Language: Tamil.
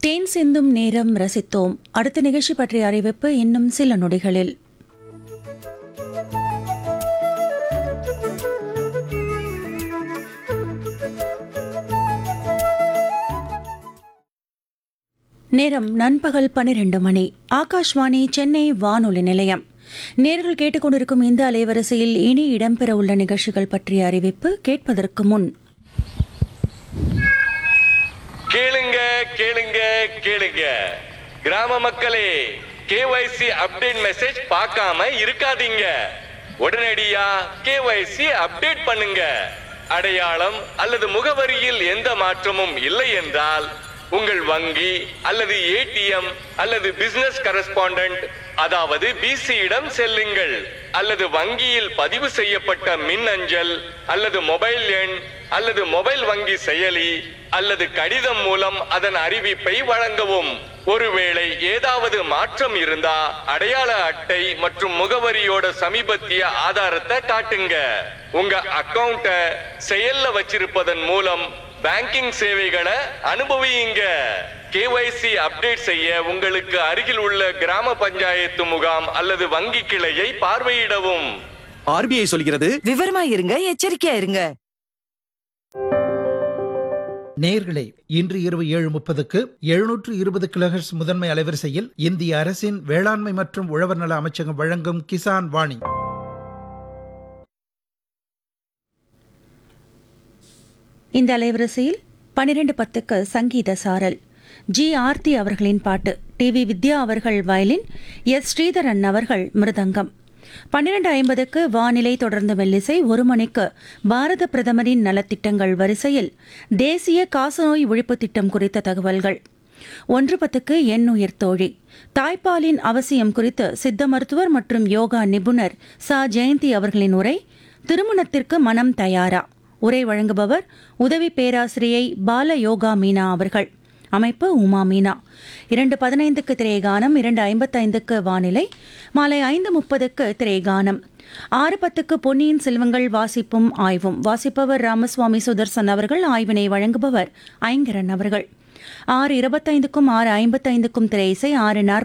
தேன் சிந்தும் நேரம் ரசித்தோம் அடுத்த நிகழ்ச்சி பற்றிய அறிவிப்பு இன்னும் சில நொடிகளில் நேரம் நண்பகல் பன்னிரண்டு மணி ஆகாஷ்வாணி சென்னை வானொலி நிலையம் நேர்கள் கேட்டுக்கொண்டிருக்கும் இந்த அலைவரிசையில் இனி இடம்பெறவுள்ள நிகழ்ச்சிகள் பற்றிய அறிவிப்பு கேட்பதற்கு முன் கேளுங்க கேளுங்க கேளுங்க கிராம மக்களே கேஒய்சி அப்டேட் மெசேஜ் பார்க்காம இருக்காதீங்க உடனடியா கேஒய்சி அப்டேட் பண்ணுங்க அடையாளம் அல்லது முகவரியில் எந்த மாற்றமும் இல்லை என்றால் உங்கள் வங்கி அல்லது ஏடிஎம் அல்லது பிசினஸ் கரஸ்பாண்டன்ட் அதாவது பிசியிடம் செல்லுங்கள் அல்லது வங்கியில் பதிவு செய்யப்பட்ட மின் அஞ்சல் அல்லது மொபைல் எண் அல்லது மொபைல் வங்கி செயலி அல்லது கடிதம் மூலம் அதன் அறிவிப்பை வழங்கவும் ஒருவேளை ஏதாவது மாற்றம் இருந்தா அடையாள அட்டை மற்றும் முகவரியோட சமீபத்திய ஆதாரத்தை காட்டுங்க உங்க அக்கவுண்ட செயல்ல வச்சிருப்பதன் மூலம் பேங்கிங் சேவைகளை அனுபவியுங்க கேஒய்சி அப்டேட் செய்ய உங்களுக்கு அருகில் உள்ள கிராம பஞ்சாயத்து முகாம் அல்லது வங்கி கிளையை பார்வையிடவும் ஆர்பிஐ சொல்கிறது விவரமா இருங்க எச்சரிக்கையா இருங்க நேயர்களே இன்று இரவு ஏழு முப்பதுக்கு எழுநூற்று இருபது கிலோஹெர்ட்ஸ் முதன்மை அலைவரிசையில் இந்திய அரசின் வேளாண்மை மற்றும் உழவர் நல அமைச்சகம் வழங்கும் கிசான் வாணி இந்த அலைவரிசையில் பனிரெண்டு பத்துக்கு சங்கீத சாரல் ஜி ஆர்த்தி அவர்களின் பாட்டு டி வி வித்யா அவர்கள் வயலின் எஸ் ஸ்ரீதரன் அவர்கள் மிருதங்கம் பன்னிரண்டு ஐம்பதுக்கு வானிலை தொடர்ந்து மெல்லிசை ஒரு மணிக்கு பாரத பிரதமரின் நலத்திட்டங்கள் வரிசையில் தேசிய காசநோய் ஒழிப்பு திட்டம் குறித்த தகவல்கள் ஒன்று பத்துக்கு என் உயிர் தோழி தாய்ப்பாலின் அவசியம் குறித்து சித்த மருத்துவர் மற்றும் யோகா நிபுணர் சா ஜெயந்தி அவர்களின் உரை திருமணத்திற்கு மனம் தயாரா உரை வழங்குபவர் உதவி பேராசிரியை பால யோகா மீனா அவர்கள் அமைப்பு உமா மீனா இரண்டு பதினைந்துக்கு திரைகானம் இரண்டு ஐம்பத்தைந்துக்கு வானிலை மாலை ஐந்து முப்பதுக்கு திரைகானம் ஆறு பத்துக்கு பொன்னியின் செல்வங்கள் வாசிப்பும் ஆய்வும் வாசிப்பவர் ராமசுவாமி சுதர்சன் அவர்கள் ஆய்வினை வழங்குபவர் ஐங்கரன் அவர்கள் ஆறு இருபத்தைந்துக்கும் ஆறு ஐம்பத்தைந்துக்கும் திரை இசை ஆறு